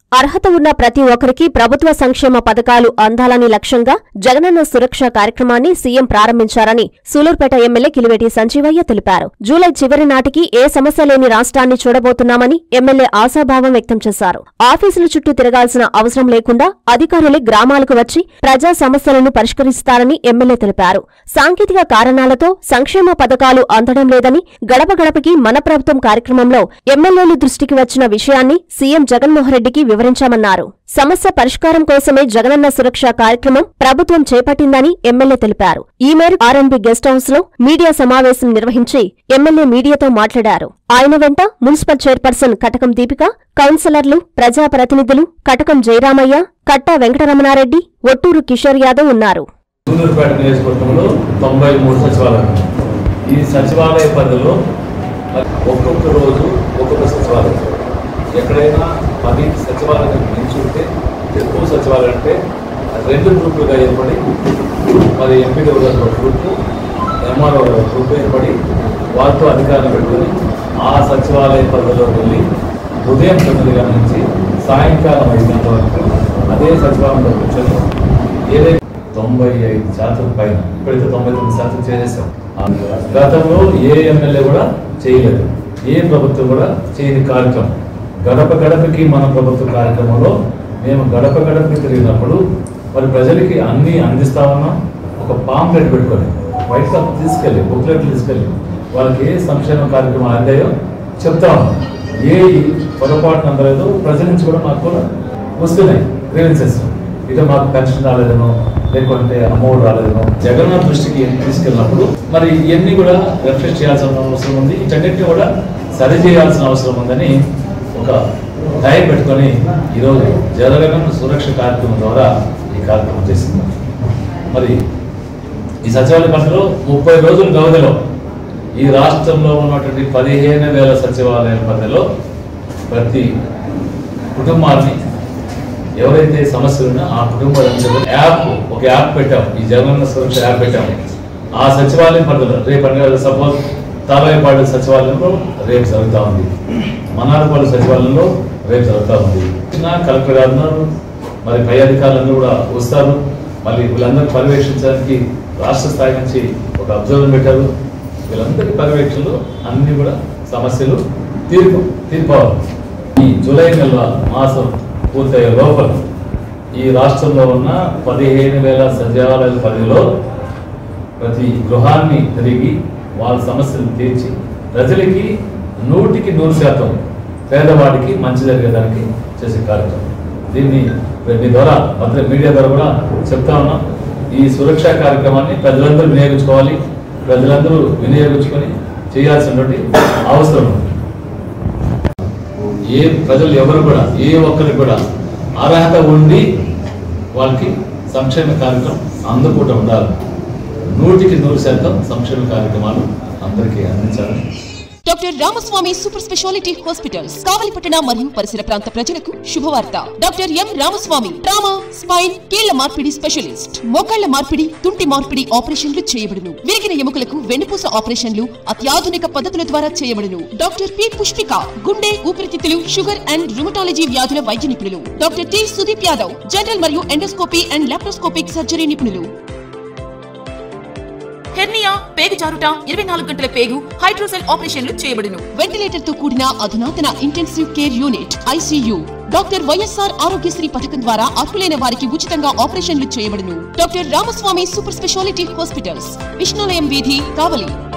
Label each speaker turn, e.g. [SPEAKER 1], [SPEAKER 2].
[SPEAKER 1] అర్హత ఉన్న ప్రతి ఒక్కరికి ప్రభుత్వ సంక్షేమ పథకాలు అందాలని లక్ష్యంగా జగనన్న సురక్ష కార్యక్రమాన్ని సీఎం ప్రారంభించారని సూలూరుపేట ఎమ్మెల్యే కిలివేటి సంజీవయ్య తెలిపారు జూలై చివరి నాటికి ఏ సమస్య లేని రాష్ట్రాన్ని చూడబోతున్నామని ఎమ్మెల్యే ఆశాభావం వ్యక్తం చేశారు ఆఫీసుల చుట్టూ తిరగాల్సిన అవసరం లేకుండా అధికారులే గ్రామాలకు వచ్చి ప్రజా సమస్యలను పరిష్కరిస్తారని ఎమ్మెల్యే తెలిపారు సాంకేతిక కారణాలతో సంక్షేమ పథకాలు అందడం లేదని గడప గడపకి మన ప్రభుత్వం కార్యక్రమంలో ఎమ్మెల్యేలు దృష్టికి వచ్చిన విషయాన్ని సీఎం జగన్మోహన్ రెడ్డికి వివరించామన్నారు సమస్య పరిష్కారం కోసమే జగనన్న సురక్ష కార్యక్రమం ప్రభుత్వం చేపట్టిందని ఎమ్మెల్యే తెలిపారు ఈ మేరకు ఆర్ఎన్బి గెస్ట్ హౌస్ లో మీడియా సమావేశం నిర్వహించి ఎమ్మెల్యే మీడియాతో మాట్లాడారు ఆయన వెంట మున్సిపల్ చైర్పర్సన్ కటకం దీపిక కౌన్సిలర్లు ప్రజాప్రతినిధులు కటకం జయరామయ్య కట్టా వెంకటరమణారెడ్డి ఒట్టూరు కిషోర్ యాదవ్ ఉన్నారు
[SPEAKER 2] సూలూరుపేట నియోజకవర్గంలో తొంభై మూడు సచివాలయాలు ఈ సచివాలయ పరిధిలో మరి ఒక్కొక్క రోజు ఒక్కొక్క సచివాలయం ఎక్కడైనా పది సచివాలయం మించి ఉంటే ఎక్కువ సచివాలయం అంటే రెండు గ్రూపులుగా ఏర్పడి మరి ఎంపీడీ ఒక గ్రూపు ఎంఆర్ఓ ఒక గ్రూప్ ఏర్పడి వారితో అధికారులు పెట్టుకొని ఆ సచివాలయ పరిధిలో వెళ్ళి ఉదయం తొమ్మిది గంటల నుంచి సాయంకాలం ఐదు గంటల వరకు అదే సచివాలయంలో కూర్చొని ఏదైతే తొంభై ఐదు శాతం పైన ఇప్పుడైతే తొంభై తొమ్మిది శాతం చేసేసాం ఆ గతంలో ఏ ఎమ్మెల్యే కూడా చేయలేదు ఏ ప్రభుత్వం కూడా చేయని కార్యక్రమం గడప గడపకి మన ప్రభుత్వ కార్యక్రమంలో మేము గడప గడపకి తిరిగినప్పుడు మరి ప్రజలకి అన్ని అందిస్తా ఉన్నాం ఒక పాంప్లెట్ పెట్టుకొని వైట్ షాప్ తీసుకెళ్ళి బుక్లెట్ తీసుకెళ్ళి వాళ్ళకి ఏ సంక్షేమ కార్యక్రమాలు అందాయో చెప్తా ఉన్నాం ఏ పొరపాటున అందలేదో ప్రజల నుంచి కూడా మాకు కూడా వస్తున్నాయి గ్రీవెన్సెస్ ఇక మాకు పెన్షన్ రాలేదనో లేకుంటే అమౌంట్ రాలేదనో జగన్ దృష్టికి తీసుకెళ్ళినప్పుడు మరి ఇవన్నీ కూడా రిఫ్రెష్ చేయాల్సిన అవసరం ఉంది వీటన్నిటిని కూడా సరి చేయాల్సిన అవసరం ఉందని ఒక టైం పెట్టుకొని ఈరోజు జగన్ సురక్ష కార్యక్రమం ద్వారా ఈ కార్యక్రమం చేసింది మరి ఈ సచివాలయ పరిధిలో ముప్పై రోజుల వ్యవధిలో ఈ రాష్ట్రంలో ఉన్నటువంటి పదిహేను వేల సచివాలయాల పరిధిలో ప్రతి కుటుంబాన్ని ఎవరైతే సమస్యలు ఉన్నా ఆ కుటుంబాలందరూ యాప్ ఒక యాప్ పెట్టాం ఈ జగనన్న సురక్ష యాప్ పెట్టాం ఆ సచివాలయం పరిధిలో రేపు అంటే సపోజ్ తాలాయపాడు సచివాలయంలో రేపు జరుగుతూ ఉంది మన్నారపాడు సచివాలయంలో రేపు జరుగుతూ ఉంది చిన్న కలెక్టర్ గారు ఉన్నారు మరి పై అధికారులందరూ కూడా వస్తారు మళ్ళీ వీళ్ళందరూ పర్యవేక్షించడానికి రాష్ట్ర స్థాయి నుంచి ఒక అబ్జర్వర్ పెట్టారు వీళ్ళందరి పర్యవేక్షణలో అన్ని కూడా సమస్యలు తీర్పు తీర్పవాలి ఈ జూలై నెల మాసం పూర్తయ్యే లోపల ఈ రాష్ట్రంలో ఉన్న పదిహేను వేల సచివాలయాల పరిధిలో ప్రతి గృహాన్ని తిరిగి వాళ్ళ సమస్యలు తీర్చి ప్రజలకి నూటికి నూరు శాతం పేదవాడికి మంచి జరిగేదానికి చేసే కార్యక్రమం దీన్ని మీ ద్వారా మంత్రి మీడియా ద్వారా కూడా చెప్తా ఉన్నాం ఈ సురక్ష కార్యక్రమాన్ని ప్రజలందరూ వినియోగించుకోవాలి ప్రజలందరూ వినియోగించుకొని చేయాల్సినటువంటి అవసరం ఉంది ఏ ప్రజలు ఎవరు కూడా ఏ ఒక్కరికి కూడా అర్హత ఉండి వాళ్ళకి సంక్షేమ కార్యక్రమం అందుకుంటూ ఉండాలి నూటికి నూరు శాతం సంక్షేమ కార్యక్రమాలు అందరికీ అందించాలని
[SPEAKER 3] doctor Ramaswamy super speciality hospitals కావలిపట్టణ మరియు పరిసర ప్రాంత ప్రజలకు శుభవార్త doctor M Ramaswamy trauma spine కీళ్ల మార్పిడి స్పెషలిస్ట్ మోకాళ్ల మార్పిడి తుంటి మార్పిడి ఆపరేషన్లు చేయబడును విరిగిన ఎముకలకు వెన్నుపూస ఆపరేషన్లు అత్యాధునిక పద్ధతుల ద్వారా చేయబడును డాక్టర్ పి పుష్పిక గుండె ఊపిరితిత్తులు షుగర్ అండ్ రుమటాలజీ వ్యాధుల వైద్య నిపుణులు doctor T Sudeep Yadav general మరియు ఎండోస్కోపీ అండ్ లాప్రోస్కోపిక్ సర్జరీ నిపుణులు హెర్నియా పేగు జారుట ఇరవై నాలుగు గంటల పేగు హైడ్రోసెల్ ఆపరేషన్లు చేయబడును వెంటిలేటర్ తో కూడిన అధునాతన intensive care unit ICU doctor YSR Aarogyasri పథకం ద్వారా అర్హులైన వారికి ఉచితంగా ఆపరేషన్లు చేయబడును doctor Ramaswamy super speciality hospitals Vishnulayam వీధి కావలి